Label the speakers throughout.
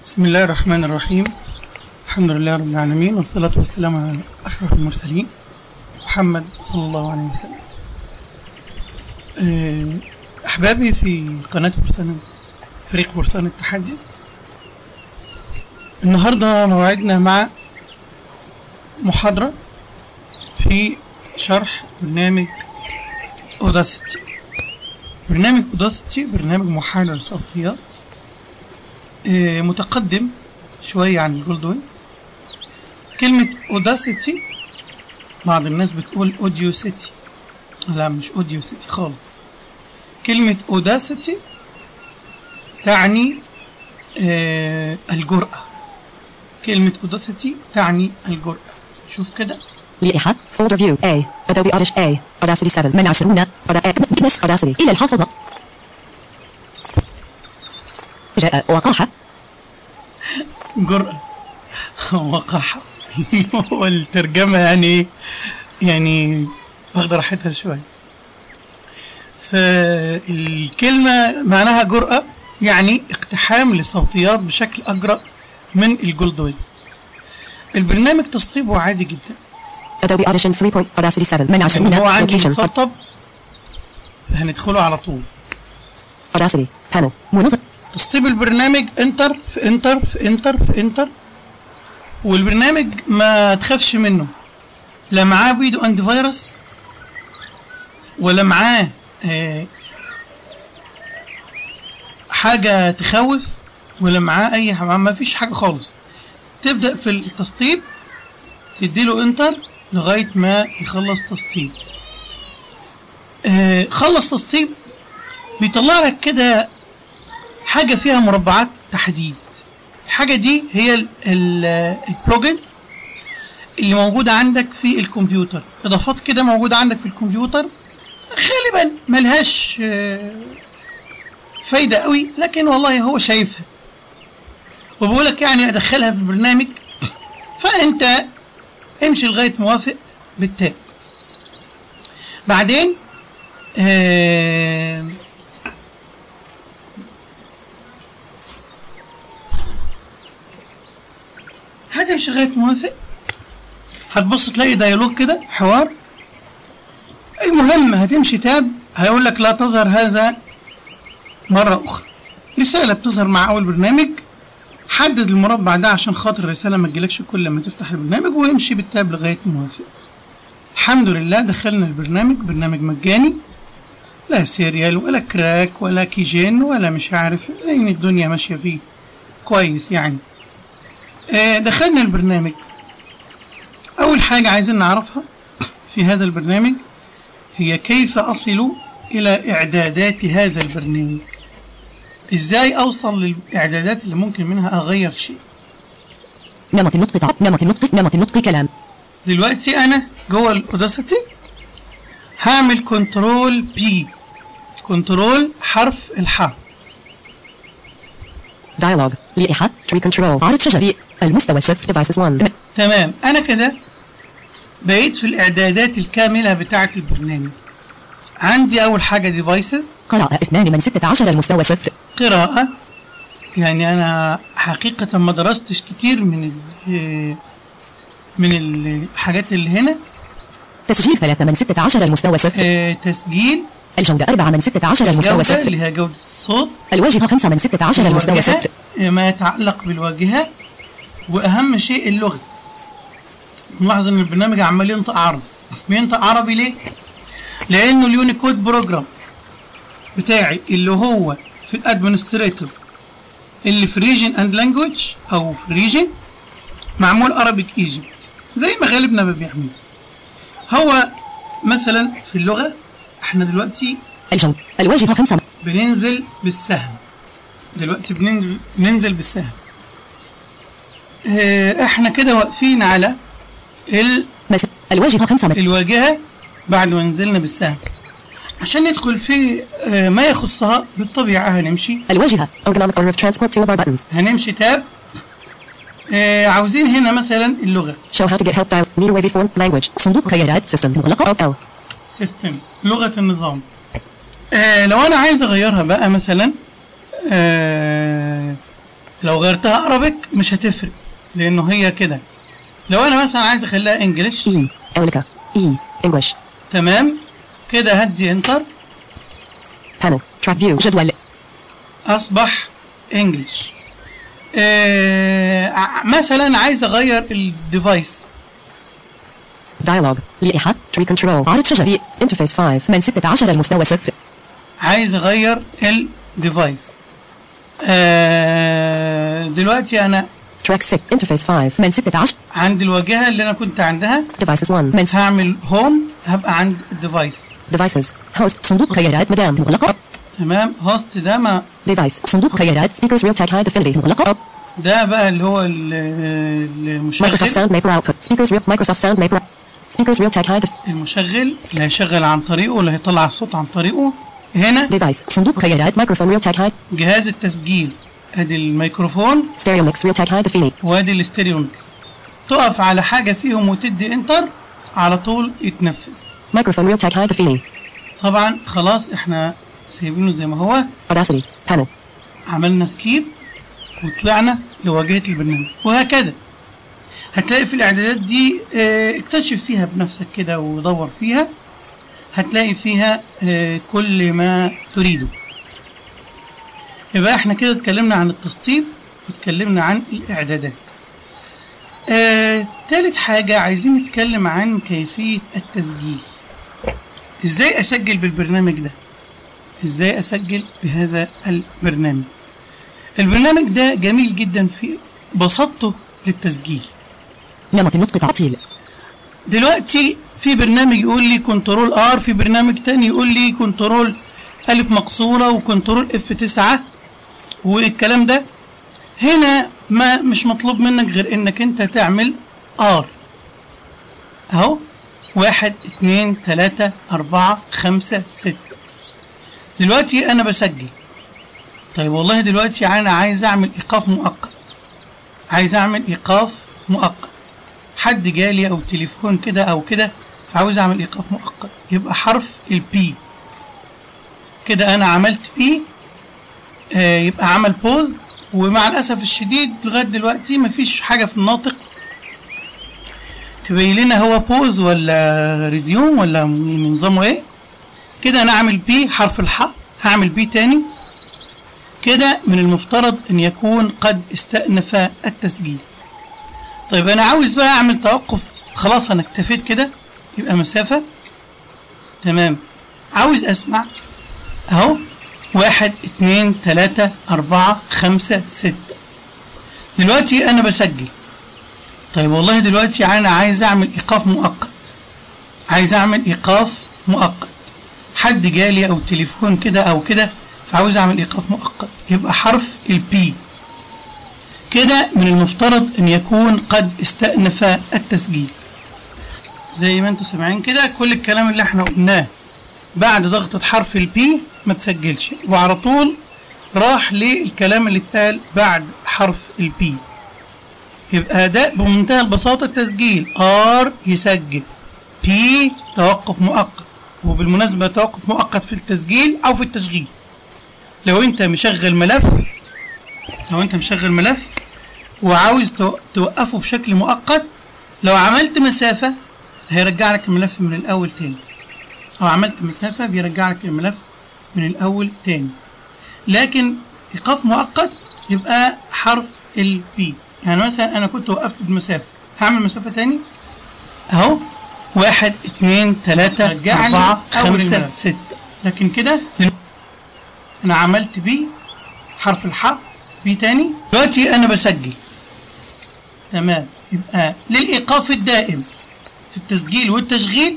Speaker 1: بسم الله الرحمن الرحيم الحمد لله رب العالمين والصلاة والسلام على أشرف المرسلين محمد صلى الله عليه وسلم آه، أحبابي في قناة فرسان فريق فرسان التحدي النهاردة موعدنا مع محاضرة في شرح برنامج أوداسيتي برنامج أوداسيتي برنامج محرر صوتيات آه، متقدم شوية عن الجولدوين كلمة اوداسيتي بعض الناس بتقول اوديو سيتي لا مش اوديو سيتي خالص كلمة اوداسيتي تعني آه الجرأة كلمة اوداسيتي تعني الجرأة شوف كده
Speaker 2: لائحة فولدر فيو A Adobe Audition A Audacity 7 من عشرون نسخ Audacity إلى الحافظة جاء وقاحة
Speaker 1: جرأة وقاحة والترجمة يعني إيه؟ يعني واخدة راحتها شوية فالكلمة معناها جرأة يعني اقتحام للصوتيات بشكل أجرأ من الجولدوين البرنامج تسطيبه عادي جدا
Speaker 2: Adobe Audition 3. Audacity 7 من
Speaker 1: يعني
Speaker 2: عشرون
Speaker 1: هو عندي
Speaker 2: Location
Speaker 1: مسطب هندخله على طول
Speaker 2: Audacity Panel منظم
Speaker 1: تسطيب البرنامج انتر في انتر في انتر في انتر والبرنامج ما تخافش منه لا معاه فيديو انتي فيروس ولا معاه آه، حاجة تخوف ولا معاه أي حاجة ما فيش حاجة خالص تبدأ في التسطيب تديله انتر لغاية ما يخلص تسطيب آه، خلص تسطيب بيطلع لك كده حاجة فيها مربعات تحديد الحاجة دي هي ال- ال- البلوجن اللي موجودة عندك في الكمبيوتر إضافات كده موجودة عندك في الكمبيوتر غالبا ملهاش آه، فايدة قوي لكن والله هو شايفها وبقولك يعني أدخلها في البرنامج فأنت امشي لغاية موافق بالتاب بعدين آه هتمشي لغايه موافق هتبص تلاقي ديالوج كده حوار المهم هتمشي تاب هيقول لك لا تظهر هذا مرة أخرى رسالة بتظهر مع أول برنامج حدد المربع ده عشان خاطر الرسالة ما تجيلكش كل ما تفتح البرنامج وامشي بالتاب لغاية موافق الحمد لله دخلنا البرنامج برنامج مجاني لا سيريال ولا كراك ولا كيجين ولا مش عارف لأن الدنيا ماشية فيه كويس يعني آه، دخلنا البرنامج أول حاجة عايزين نعرفها في هذا البرنامج هي كيف أصل إلى إعدادات هذا البرنامج إزاي أوصل للإعدادات اللي ممكن منها أغير شيء
Speaker 2: نمط النطق تع- نمط النطق نمط النطق كلام
Speaker 1: دلوقتي أنا جوه الأوداسيتي هعمل كنترول بي كنترول حرف الحاء
Speaker 2: Dialog لائحة Tree Control عرض شجري المستوى صفر Devices 1
Speaker 1: تمام أنا كده بقيت في الإعدادات الكاملة بتاعة البرنامج عندي أول حاجة ديفايسز
Speaker 2: قراءة اثنان من 16 المستوى صفر
Speaker 1: قراءة يعني أنا حقيقة ما درستش كتير من ال من الحاجات اللي هنا
Speaker 2: تسجيل ثلاثة من 16 المستوى صفر
Speaker 1: آه، تسجيل
Speaker 2: الجودة أربعة من 16 المستوى
Speaker 1: جودة
Speaker 2: صفر
Speaker 1: اللي هي جودة الصوت
Speaker 2: الواجهة خمسة من 16 المستوى
Speaker 1: الواجهة
Speaker 2: صفر
Speaker 1: آه، ما يتعلق بالواجهة وأهم شيء اللغة نلاحظ إن البرنامج عمال ينطق عربي بينطق عربي ليه؟ لأنه اليونيكود بروجرام بتاعي اللي هو في الادمنستريتور اللي في ريجن اند لانجوج او في ريجن معمول ارابيك ايجيبت زي ما غالبنا ما بيعمل هو مثلا في اللغه احنا دلوقتي
Speaker 2: الجودة الواجهة خمسة
Speaker 1: بننزل بالسهم دلوقتي بننزل, بننزل بالسهم اه، احنا كده واقفين على ال-
Speaker 2: مس... الواجهة خمسة من
Speaker 1: الواجهه بعد ما نزلنا بالسهم عشان ندخل في اه، ما يخصها بالطبيعه هنمشي
Speaker 2: الواجهة Ergonomic order of transport toolbar buttons
Speaker 1: هنمشي تاب اه عاوزين هنا مثلا اللغه
Speaker 2: show how to get help dial meter wavy form language صندوق خيارات systems مغلقة أو أو
Speaker 1: سيستم لغه النظام آه لو انا عايز اغيرها بقى مثلا آه لو غيرتها عربيك مش هتفرق لانه هي كده لو انا مثلا عايز اخليها انجلش
Speaker 2: E. Elnica. E. English.
Speaker 1: تمام كده هدي انتر
Speaker 2: Panel. Track view. جدول.
Speaker 1: اصبح انجلش آه ع- مثلا عايز اغير الديفايس
Speaker 2: Dialog. لائحة. Tree control. عرض شجري. Interface 5 من 16 المستوى صفر.
Speaker 1: عايز اغير الديفايس آه دلوقتي انا
Speaker 2: Track 6. Interface 5 من 16.
Speaker 1: عند الواجهه اللي انا كنت عندها
Speaker 2: Devices 1 من
Speaker 1: هعمل هوم هبقى عند الديفايس
Speaker 2: Devices. Host. صندوق خيارات مدام مغلقة.
Speaker 1: تمام هوست ده ما
Speaker 2: Device. صندوق خيارات. Speakers Real Tech High Definitive مغلقة.
Speaker 1: ده بقى اللي هو ال-
Speaker 2: Microsoft
Speaker 1: المشغل
Speaker 2: Sound Maker Output. Speakers Real Microsoft Sound Maker. Speakers Real Tech High Def-
Speaker 1: المشغل اللي هيشغل عن طريقه اللي هيطلع الصوت عن طريقه هنا
Speaker 2: Device. صندوق خيارات. Microphone Real Tech High.
Speaker 1: جهاز التسجيل ادي الميكروفون
Speaker 2: Stereo Mix Real Tech High Definitive.
Speaker 1: وادي الاستيريو ميكس تقف على حاجه فيهم وتدي انتر على طول يتنفذ
Speaker 2: Microphone Real Tech High Definitive.
Speaker 1: طبعا خلاص احنا سايبينه زي ما هو
Speaker 2: Audacity. Panel.
Speaker 1: عملنا سكيب وطلعنا لواجهه البرنامج وهكذا هتلاقي في الاعدادات دي اه، اكتشف فيها بنفسك كده ودور فيها هتلاقي فيها اه، كل ما تريده يبقى احنا كده اتكلمنا عن التسطيب واتكلمنا عن الاعدادات آه، تالت حاجة عايزين نتكلم عن كيفية التسجيل ازاي اسجل بالبرنامج ده ازاي اسجل بهذا البرنامج البرنامج ده جميل جدا في بساطته للتسجيل
Speaker 2: نمط النطق تعطيل.
Speaker 1: دلوقتي في برنامج يقول لي كنترول ار في برنامج تاني يقول لي كنترول الف مقصوره وكنترول اف 9 والكلام ده هنا ما مش مطلوب منك غير انك انت تعمل ار اهو واحد اتنين تلاتة اربعة خمسة ستة دلوقتي انا بسجل طيب والله دلوقتي انا عايز اعمل ايقاف مؤقت عايز اعمل ايقاف مؤقت حد جالي او تليفون كده او كده عاوز اعمل ايقاف مؤقت يبقى حرف البي كده انا عملت بي آه يبقى عمل بوز ومع الاسف الشديد لغايه دلوقتي مفيش حاجه في الناطق تبين لنا هو بوز ولا ريزيوم ولا م- نظامه ايه كده انا اعمل بي حرف الحاء هعمل بي تاني كده من المفترض ان يكون قد استأنف التسجيل طيب انا عاوز بقى اعمل توقف خلاص انا اكتفيت كده يبقى مسافة تمام عاوز اسمع اهو واحد اتنين تلاتة اربعة خمسة ستة دلوقتي انا بسجل طيب والله دلوقتي انا عايز اعمل ايقاف مؤقت عايز اعمل ايقاف مؤقت حد جالي او تليفون كده او كده فعاوز اعمل ايقاف مؤقت يبقى حرف البي كده من المفترض ان يكون قد استأنف التسجيل زي ما انتم سامعين كده كل الكلام اللي احنا قلناه بعد ضغطة حرف البي ما تسجلش وعلى طول راح للكلام اللي اتقال بعد حرف البي يبقى ده بمنتهى البساطة التسجيل ار يسجل بي توقف مؤقت وبالمناسبة توقف مؤقت في التسجيل أو في التشغيل لو أنت مشغل ملف لو أنت مشغل ملف وعاوز تو- توقفه بشكل مؤقت لو عملت مسافة هيرجع لك الملف من الأول تاني أو عملت مسافة بيرجع لك الملف من الأول تاني لكن إيقاف مؤقت يبقى حرف ال B يعني مثلا أنا كنت وقفت بمسافة هعمل مسافة تاني أهو واحد اتنين تلاتة
Speaker 3: رجع لي
Speaker 1: أربعة
Speaker 3: أول
Speaker 1: خمسة
Speaker 3: الملف.
Speaker 1: ستة لكن كده أنا عملت بي حرف الحاء بي تاني دلوقتي أنا بسجل تمام يبقى للإيقاف الدائم في التسجيل والتشغيل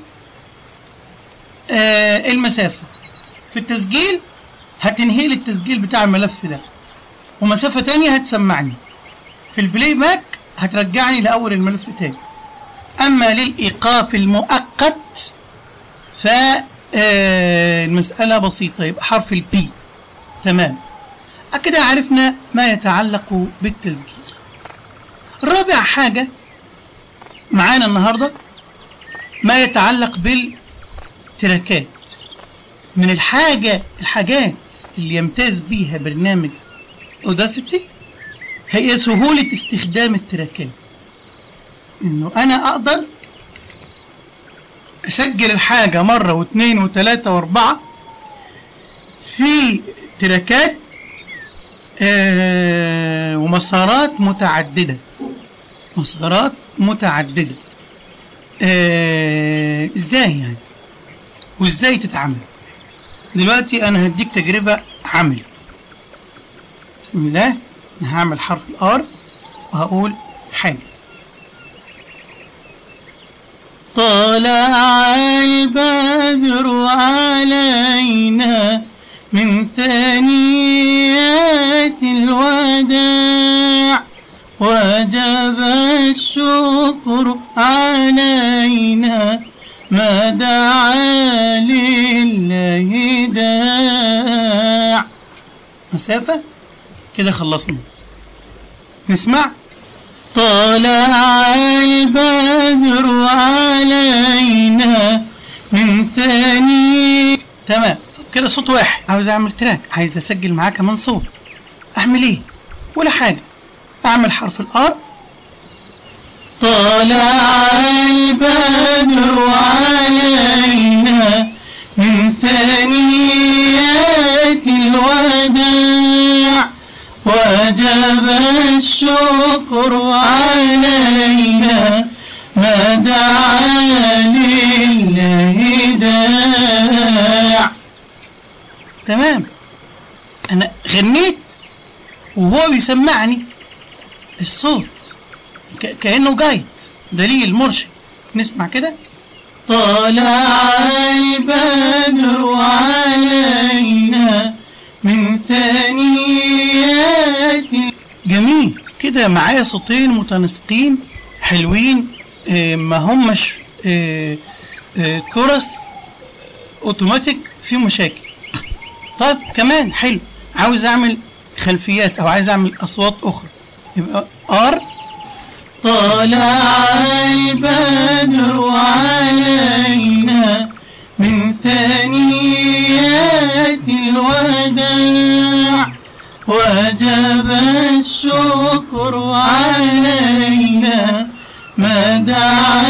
Speaker 1: آه المسافة في التسجيل هتنهي لي التسجيل بتاع الملف ده ومسافة تانية هتسمعني في البلاي باك هترجعني لأول الملف تاني أما للإيقاف المؤقت ف آه، المسألة بسيطة يبقى حرف البي تمام كده عرفنا ما يتعلق بالتسجيل رابع حاجة معانا النهاردة ما يتعلق بالتراكات من الحاجة الحاجات اللي يمتاز بيها برنامج اوداسيتي هي سهولة استخدام التراكات انه انا اقدر اسجل الحاجة مرة واثنين وثلاثة واربعة في تراكات آه ومسارات متعددة مسارات متعددة آه ازاي يعني وازاي تتعمل دلوقتي انا هديك تجربة عملي بسم الله انا هعمل حرف الار وهقول حاجة طلع البدر علينا من ثنيات الوداع وجب الشكر علينا ما دعا لله داع مسافة كده خلصنا نسمع طلع البدر علينا من ثاني تمام كده صوت واحد عاوز اعمل تراك عايز اسجل معاه كمان صوت اعمل ايه ولا حاجه اعمل حرف الار طلع البدر علينا من ثنيات الوداع وجب الشكر علينا ما دعا لله داع تمام انا غنيت وهو بيسمعني الصوت ك- كانه جايد دليل مرشد نسمع كده طلع البدر علينا من ثنيات جميل كده معايا صوتين متناسقين حلوين آه، ما همش آه، آه، كورس اوتوماتيك في مشاكل طيب كمان حلو عاوز اعمل خلفيات او عايز اعمل اصوات اخرى يبقى ار طلع البدر علينا من ثنيات الوداع وجب الشكر علينا ما دعا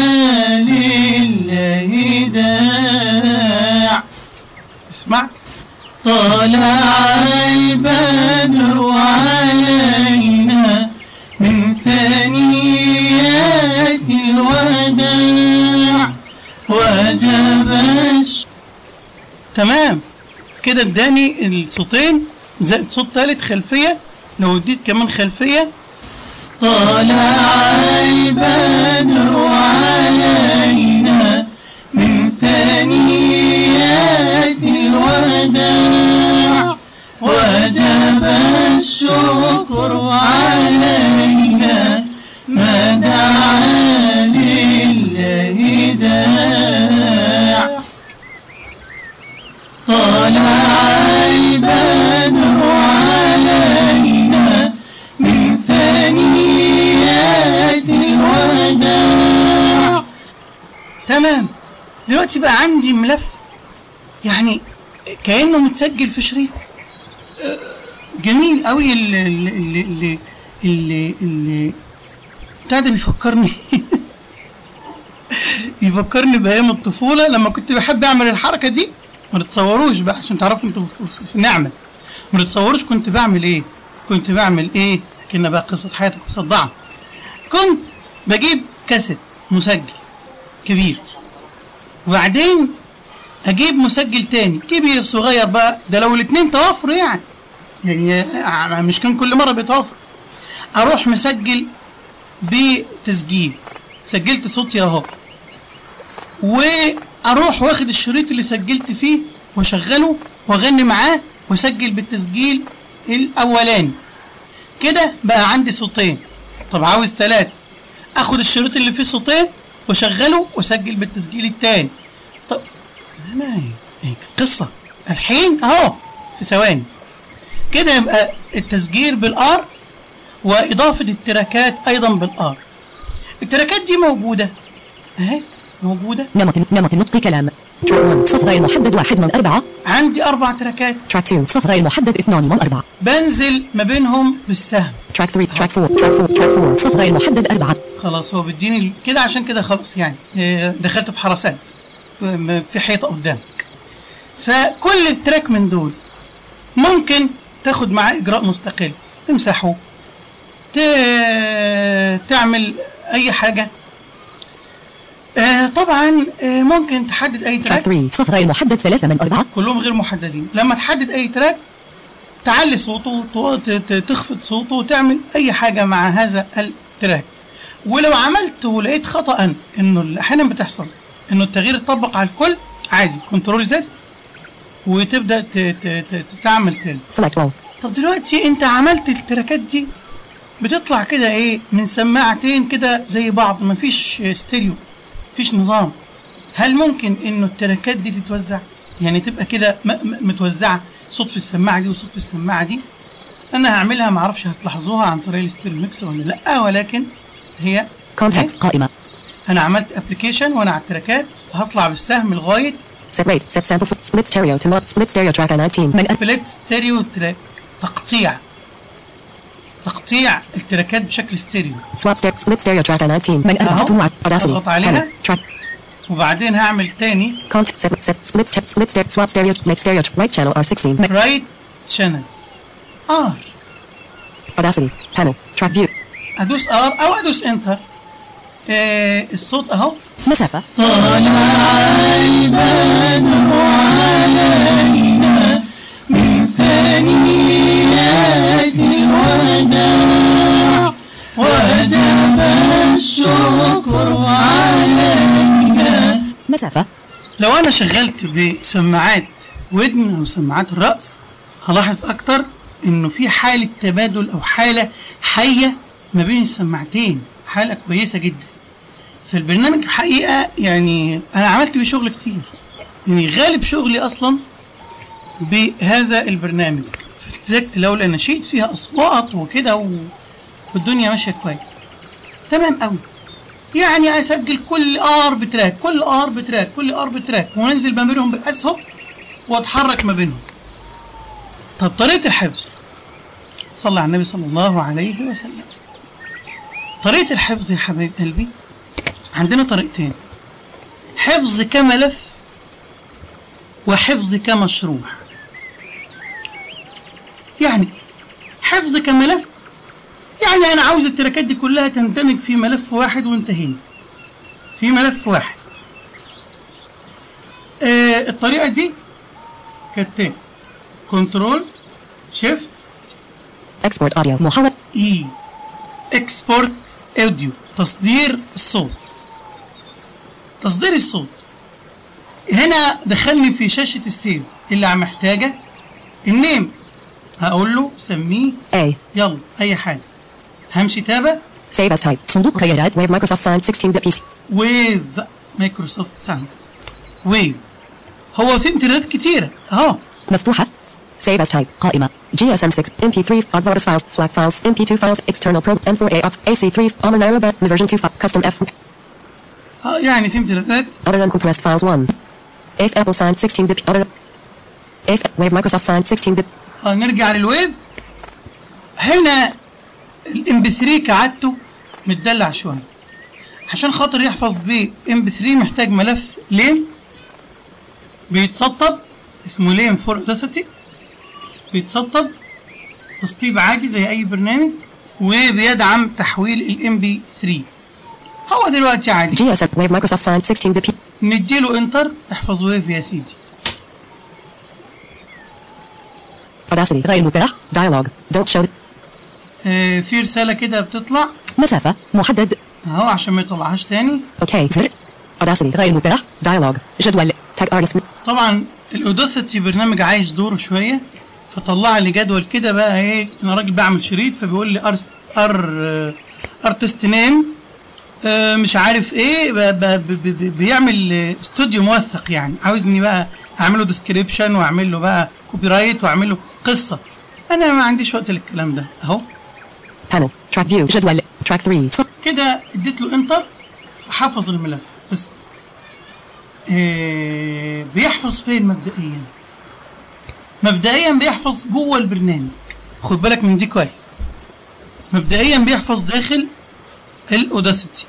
Speaker 1: لله داع اسمع طلع البدر علينا من ثنيات الوداع وجب الش... تمام كده اداني الصوتين زائد صوت تالت خلفية لو اديت كمان خلفية طلع البدر علينا من ثنيات الوداع وجب الشكر علينا ما دعا لله داع طلع البدر علينا من ثنيات الوداع تمام دلوقتي بقى عندي ملف يعني كأنه متسجل في شريط آه، جميل قوي اللي اللي اللي اللي, اللي بتاع ده بيفكرني يفكرني بايام الطفوله لما كنت بحب اعمل الحركه دي ما تتصوروش بقى عشان تعرفوا انتوا في- في- في نعمه ما تتصوروش كنت بعمل ايه كنت بعمل ايه كنا بقى قصه حياتك مصدعه كنت بجيب كاسيت مسجل كبير وبعدين اجيب مسجل تاني كبير صغير بقى ده لو الاتنين توافروا يعني يعني آه، مش كان كل مره بيتوافر اروح مسجل بتسجيل سجلت صوتي اهو واروح واخد الشريط اللي سجلت فيه واشغله واغني معاه واسجل بالتسجيل الاولاني كده بقى عندي صوتين طب عاوز ثلاثة اخد الشريط اللي فيه صوتين واشغله واسجل بالتسجيل التاني طب انا إيه قصة الحين اهو في ثواني كده يبقى التسجيل بالار واضافة التراكات ايضا بالار التراكات دي موجودة اهي موجودة
Speaker 2: نمط نمط النطق كلام Track 1 صف غير محدد واحد من أربعة
Speaker 1: عندي اربع تراكات
Speaker 2: Track 2 صف غير محدد اثنان من أربعة
Speaker 1: بنزل ما بينهم بالسهم
Speaker 2: Track 3. Track 4. Track 4. Track 4. صف غير محدد أربعة.
Speaker 1: خلاص هو بيديني ال- كده عشان كده خلاص يعني آه، دخلت في حرسان م- في حيطه قدامك فكل تراك من دول ممكن تاخد معاه اجراء مستقل تمسحه ت- تعمل اي حاجه آه طبعا آه ممكن تحدد اي
Speaker 2: Track
Speaker 1: تراك
Speaker 2: 3. صف غير محدد ثلاثة من أربعة.
Speaker 1: كلهم غير محددين لما تحدد اي تراك تعلي صوته تو- ت- ت- تخفض صوته وتعمل اي حاجه مع هذا التراك ولو عملت ولقيت خطا انه اللي احيانا بتحصل انه التغيير يطبق على الكل عادي كنترول زد وتبدا ت- ت- ت- تعمل تاني
Speaker 2: Select roll.
Speaker 1: طب دلوقتي انت عملت التراكات دي بتطلع كده ايه من سماعتين كده زي بعض مفيش ستيريو مفيش نظام هل ممكن انه التراكات دي تتوزع يعني تبقى كده م- م- متوزعه صوت في السماعه دي وصوت في السماعه دي انا هعملها معرفش هتلاحظوها عن طريق الستيريو ميكس ولا لا ولكن هي
Speaker 2: Contacts قائمة.
Speaker 1: انا عملت ابلكيشن وانا على التراكات هطلع بالسهم لغايه
Speaker 2: Set rate. Set sample. for- Split stereo to not. Split stereo track 19. من أ-
Speaker 1: سبليت ستيريو تراك تقطيع تقطيع التراكات بشكل ستيريو
Speaker 2: Swap stereo. Split stereo track 19. من
Speaker 1: أهو.
Speaker 2: أربعة وعد. Audacity.
Speaker 1: اضغط عليها.
Speaker 2: Panel. Track.
Speaker 1: وبعدين هعمل تاني
Speaker 2: Contact. Set. Set. Split. Step. Split stereo. Swap stereo. Make stereo. Right channel R16. من
Speaker 1: رايت شانل ار
Speaker 2: Audacity. Panel. Track view.
Speaker 1: ادوس ار او ادوس انتر آه الصوت اهو
Speaker 2: مسافة. مسافة.
Speaker 1: لو انا شغلت بسماعات ودن او سماعات الراس هلاحظ اكتر انه في حاله تبادل او حاله حيه ما بين السماعتين حاله كويسه جدا فالبرنامج الحقيقه يعني انا عملت بيه شغل كتير يعني غالب شغلي اصلا بهذا البرنامج فلذلك لولا نشيت فيها اصوات وكده و... والدنيا ماشيه كويس تمام قوي يعني اسجل كل ار بتراك كل ار بتراك كل ار بتراك وانزل ما بينهم بالاسهم واتحرك ما بينهم طب طريقه الحفظ صلى على النبي صلى الله عليه وسلم طريقه الحفظ يا حبايب قلبي عندنا طريقتين حفظ كملف وحفظ كمشروع يعني حفظ كملف يعني انا عاوز التراكات دي كلها تندمج في ملف واحد وانتهينا في ملف واحد آه الطريقه دي كالتالي كنترول شيفت
Speaker 2: Export audio. محرك.
Speaker 1: اي اكسبورت اوديو تصدير الصوت تصدير الصوت هنا دخلني في شاشة السيف اللي عم محتاجة النيم هقول له سميه
Speaker 2: A.
Speaker 1: يلا اي حاجة همشي تابة
Speaker 2: Save as type. صندوق خيارات. Wave Microsoft Sign 16 bit PC.
Speaker 1: ويف مايكروسوفت ساوند ويف هو في امتدادات كتيرة اهو
Speaker 2: مفتوحة. Save as type. قائمة. GSM 6. MP3. Audvoice files. FLAC files. MP2 files. External probe. M4A. off, AC3. Almanara band. Version 2. fi- Custom F.
Speaker 1: اه يعني في امتدادات
Speaker 2: Other uncompressed files 1. If Apple Sign 16 bit. Other. If Wave Microsoft Sign 16 bit.
Speaker 1: اه نرجع للويف هنا الام بي 3 كعادته متدلع شويه عشان خاطر يحفظ ب ام بي 3 محتاج ملف لين بيتسطب اسمه لين فور اوداسيتي بيتسطب تسطيب عادي زي اي برنامج وبيدعم تحويل الام بي 3 هو دلوقتي عادي
Speaker 2: GSM Wave Microsoft Sign 16 bit. P-
Speaker 1: نديله انتر احفظ ويف يا سيدي
Speaker 2: Audacity. غير متاح. Dialog. Don't show.
Speaker 1: آه في رساله كده بتطلع
Speaker 2: مسافة. محدد.
Speaker 1: اهو عشان ما يطلعهاش تاني
Speaker 2: OK. زر. Audacity. غير متاح. Dialog. جدول. Tag artist.
Speaker 1: طبعا الاوداسيتي برنامج عايش دوره شويه فطلع لي جدول كده بقى ايه انا راجل بعمل شريط فبيقول لي ار ار ارتست نيم مش عارف ايه ب ب ب ب بيعمل آه، استوديو موثق يعني عاوزني بقى اعمل له ديسكريبشن واعمل له بقى كوبي رايت واعمل له قصه انا ما عنديش وقت للكلام ده اهو
Speaker 2: Panel. Track view. جدول. Track 3. صف.
Speaker 1: كده اديت له انتر حفظ الملف بس إيه بيحفظ فين مبدئيا مبدئيا بيحفظ جوه البرنامج خد بالك من دي كويس مبدئيا بيحفظ داخل الاوداسيتي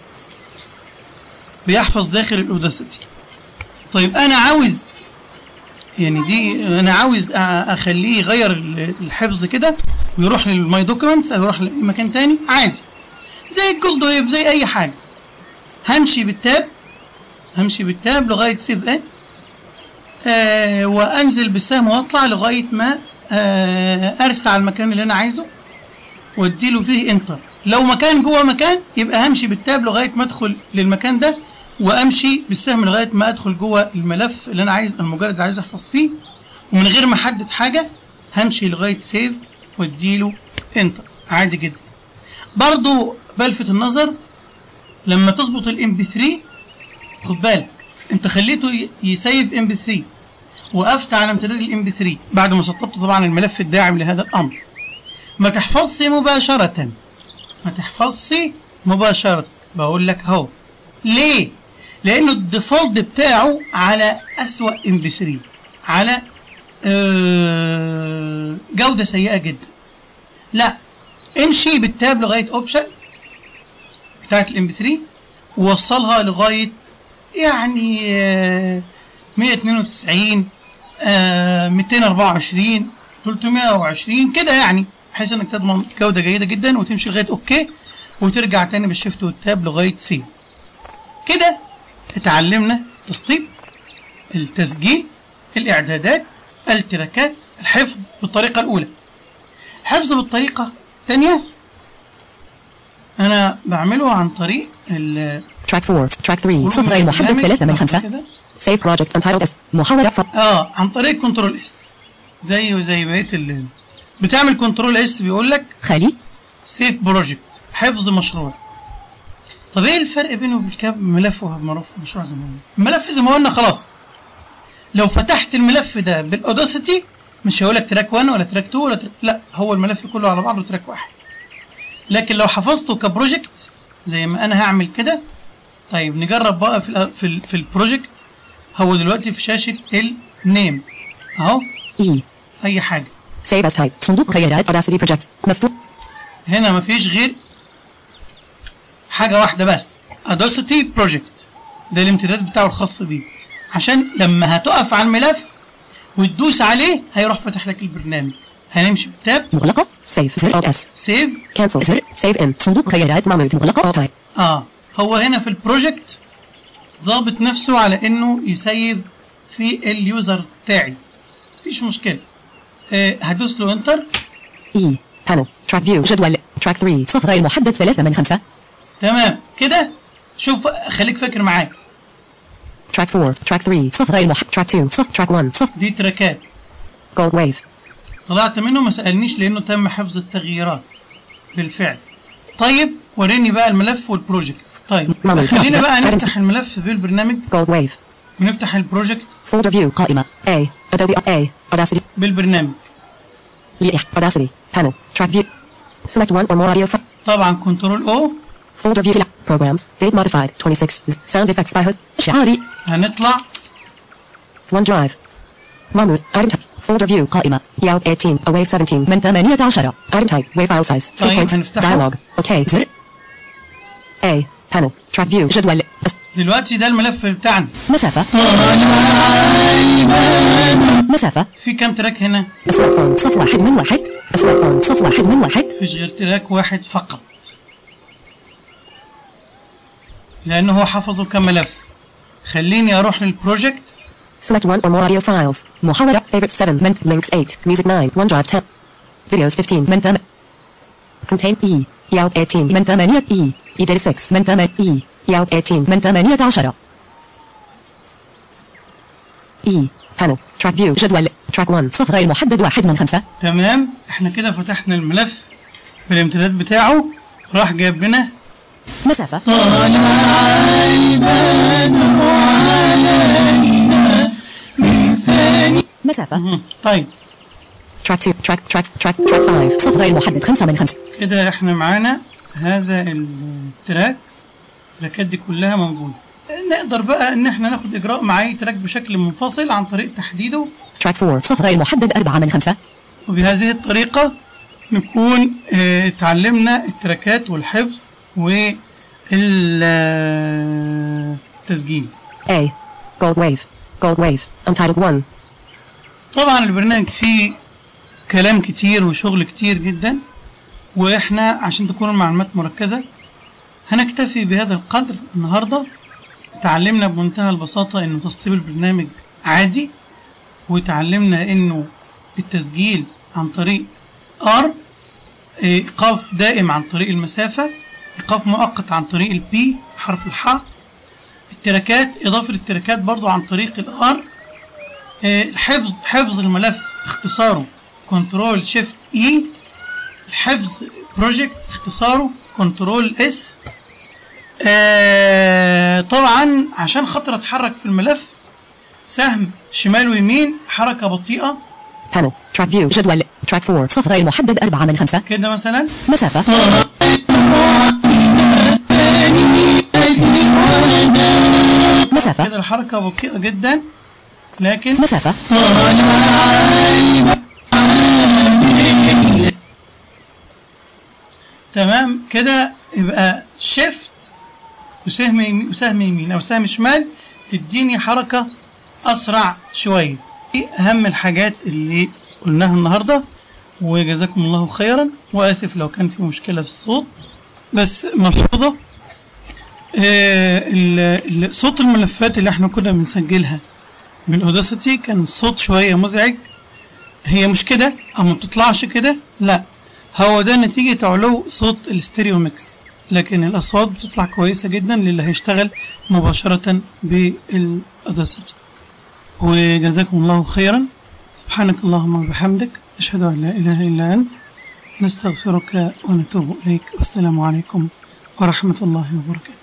Speaker 1: بيحفظ داخل الاوداسيتي طيب انا عاوز يعني دي انا عاوز أ- اخليه يغير ال- الحفظ كده ويروح للماي دوكيومنتس او يروح لمكان تاني عادي زي الجولد ويب زي اي حاجه همشي بالتاب همشي بالتاب لغايه سيف ايه آه وانزل بالسهم واطلع لغايه ما آه ارسل على المكان اللي انا عايزه واديله فيه انتر لو مكان جوه مكان يبقى همشي بالتاب لغايه ما ادخل للمكان ده وامشي بالسهم لغايه ما ادخل جوه الملف اللي انا عايز المجرد اللي عايز احفظ فيه ومن غير ما احدد حاجه همشي لغايه سيف واديله انتر عادي جدا برضو بلفت النظر لما تظبط الام بي 3 خد بالك انت خليته ي- يسيف ام بي 3 وقفت على امتداد الام بي 3 بعد ما سطبت طبعا الملف الداعم لهذا الامر ما تحفظش مباشرة ما تحفظش مباشرة بقول لك اهو ليه؟ لأنه الديفولت بتاعه على أسوأ ام بي 3 على آه، جودة سيئة جدا لا امشي بالتاب لغاية اوبشن بتاعت الام بي 3 ووصلها لغاية يعني آه، 192 آه، 224 320 كده يعني بحيث انك تضمن جوده جيده جدا وتمشي لغايه اوكي وترجع تاني بالشيفت والتاب لغايه سي كده اتعلمنا تسطيب التسجيل الاعدادات التراكات الحفظ بالطريقه الاولى حفظ بالطريقه الثانيه انا بعمله عن طريق ال
Speaker 2: Track 4. Track 3.
Speaker 3: صف غير محدد
Speaker 1: البرنامج.
Speaker 3: ثلاثة من خمسة.
Speaker 1: كده.
Speaker 2: Save project untitled S.
Speaker 3: محاولة ف...
Speaker 1: اه عن طريق كنترول اس زيه وزي بقيه ال بتعمل كنترول اس بيقول لك
Speaker 3: خالي
Speaker 1: سيف بروجكت حفظ مشروع طب ايه الفرق بينه وبين ملف وملف مشروع زي ما قلنا الملف زي ما قلنا خلاص لو فتحت الملف ده بالاوداسيتي مش هيقول لك تراك 1 ولا تراك 2 ولا تراك لا هو الملف كله على بعضه تراك واحد لكن لو حفظته كبروجكت زي ما انا هعمل كده طيب نجرب بقى في ال في, ال في البروجكت هو دلوقتي في شاشه النيم اهو
Speaker 2: E.
Speaker 1: اي حاجه
Speaker 2: Save as type.
Speaker 3: صندوق خيارات
Speaker 2: Audacity projects.
Speaker 3: مفتوح
Speaker 1: هنا مفيش غير حاجة واحدة بس Audacity بروجكت ده الامتداد بتاعه الخاص بيه عشان لما هتقف على الملف وتدوس عليه هيروح فتح لك البرنامج هنمشي بالتاب
Speaker 3: مغلقة
Speaker 2: Save.
Speaker 3: زر.
Speaker 2: Alt S.
Speaker 1: سيف
Speaker 2: Cancel.
Speaker 3: زر.
Speaker 2: Save in.
Speaker 3: صندوق خيارات
Speaker 2: Mahmoud.
Speaker 3: مغلقة
Speaker 2: Alt type.
Speaker 1: اه هو هنا في البروجكت ضابط نفسه على انه يسيب في اليوزر بتاعي مفيش مشكلة آه هدوس له انتر
Speaker 2: E. Panel. Track view.
Speaker 3: جدول
Speaker 2: Track 3.
Speaker 3: صف غير محدد ثلاثة من خمسة
Speaker 1: تمام كده شوف خليك فاكر معايا
Speaker 2: Track 4. Track 3.
Speaker 3: صف غير محدد
Speaker 2: Track 2.
Speaker 3: صف
Speaker 2: Track 1.
Speaker 3: صف
Speaker 1: دي تراكات
Speaker 2: Gold wave.
Speaker 1: طلعت منه ما سألنيش لأنه تم حفظ التغييرات بالفعل طيب وريني بقى الملف والبروجكت طيب
Speaker 2: ماما،
Speaker 1: خلينا بقى
Speaker 2: أنا-
Speaker 1: نفتح الملف بالبرنامج
Speaker 2: Gold wave.
Speaker 1: ونفتح البروجكت
Speaker 2: Folder view.
Speaker 3: قائمة
Speaker 2: A. Adobe A. Audacity.
Speaker 1: بالبرنامج
Speaker 3: لإح
Speaker 2: Audacity. Panel. Track view. Select one or more audio fi-
Speaker 1: طبعا كنترول او
Speaker 2: Folder view. Programs. Date modified. 26. Sound effects by host.
Speaker 3: شعاري
Speaker 1: هنطلع
Speaker 2: OneDrive. Mahmoud. Item type. Folder view.
Speaker 3: قائمة
Speaker 2: Yout 18. Awave 17.
Speaker 3: من ثمانية عشر
Speaker 2: Item type. Wave file size. Three
Speaker 1: طيب،
Speaker 2: points.
Speaker 1: هنفتحه.
Speaker 2: Dialog. OK.
Speaker 3: زر
Speaker 2: A. Panel. Track view.
Speaker 3: جدول
Speaker 1: دلوقتي ده الملف بتاعنا
Speaker 3: مسافة مسافة
Speaker 1: في كام تراك هنا
Speaker 2: Select one.
Speaker 3: صف واحد من واحد
Speaker 2: Select one.
Speaker 3: صف واحد من واحد
Speaker 1: مفيش غير تراك واحد فقط لأنه هو حفظه كملف خليني أروح للبروجكت
Speaker 2: Select one or more audio files.
Speaker 3: محاولة
Speaker 2: Favorites 7. Ment. Links 8. Music 9. OneDrive 10. Videos 15.
Speaker 3: من ثم
Speaker 2: Contain E. Yout 18.
Speaker 3: من ثمانية
Speaker 2: E. E data 6.
Speaker 3: من ثمانية
Speaker 2: E. Yout 18.
Speaker 3: من ثمانية عشر
Speaker 2: E. Panel. Track view.
Speaker 3: جدول
Speaker 2: Track 1.
Speaker 3: صف غير محدد واحد من خمسة
Speaker 1: تمام احنا كده فتحنا الملف بالامتداد بتاعه راح جاب لنا
Speaker 3: مسافة مسافة
Speaker 1: مم. طيب
Speaker 2: Track 2. Track. Track. Track. Track 5.
Speaker 3: صف غير محدد خمسة من خمسة
Speaker 1: كده احنا معانا هذا التراك التراكات دي كلها موجودة نقدر بقى ان احنا ناخد اجراء مع اي تراك بشكل منفصل عن طريق تحديده
Speaker 2: Track 4.
Speaker 3: صف غير محدد أربعة من خمسة
Speaker 1: وبهذه الطريقة نكون آه، اتعلمنا التراكات والحفظ والتسجيل
Speaker 2: A. Gold Wave. Gold Wave. Untitled 1.
Speaker 1: طبعا البرنامج فيه كلام كتير وشغل كتير جدا واحنا عشان تكون المعلومات مركزة هنكتفي بهذا القدر النهاردة تعلمنا بمنتهى البساطة انه تسطيب البرنامج عادي وتعلمنا انه التسجيل عن طريق R ايقاف دائم عن طريق المسافة ايقاف مؤقت عن طريق البي حرف الحاء التراكات اضافة التراكات برضو عن طريق الار الحفظ حفظ الملف اختصاره كنترول شيفت اي الحفظ بروجكت اختصاره كنترول اس طبعا عشان خاطر اتحرك في الملف سهم شمال ويمين حركة بطيئة
Speaker 2: Panel. Track view.
Speaker 3: جدول
Speaker 2: Track 4.
Speaker 3: صف غير محدد أربعة من خمسة
Speaker 1: كده مثلا
Speaker 3: مسافة مسافة
Speaker 1: كده الحركة بطيئة جدا لكن
Speaker 3: مسافة
Speaker 1: تمام كده يبقى شيفت وسهم يمين وسهم يمين او سهم شمال تديني حركة اسرع شوية دي اهم الحاجات اللي قلناها النهاردة وجزاكم الله خيرا واسف لو كان في مشكلة في الصوت بس ملحوظة آه، ال- ال- صوت الملفات اللي احنا كنا بنسجلها بالاوداسيتي كان الصوت شوية مزعج هي مش كده او ما بتطلعش كده لا هو ده نتيجة علو صوت الستيريو ميكس لكن الأصوات بتطلع كويسة جدا للي هيشتغل مباشرة بالأوداسيتي وجزاكم الله خيرا سبحانك اللهم وبحمدك أشهد أن لا إله إلا أنت نستغفرك ونتوب إليك والسلام عليكم ورحمة الله وبركاته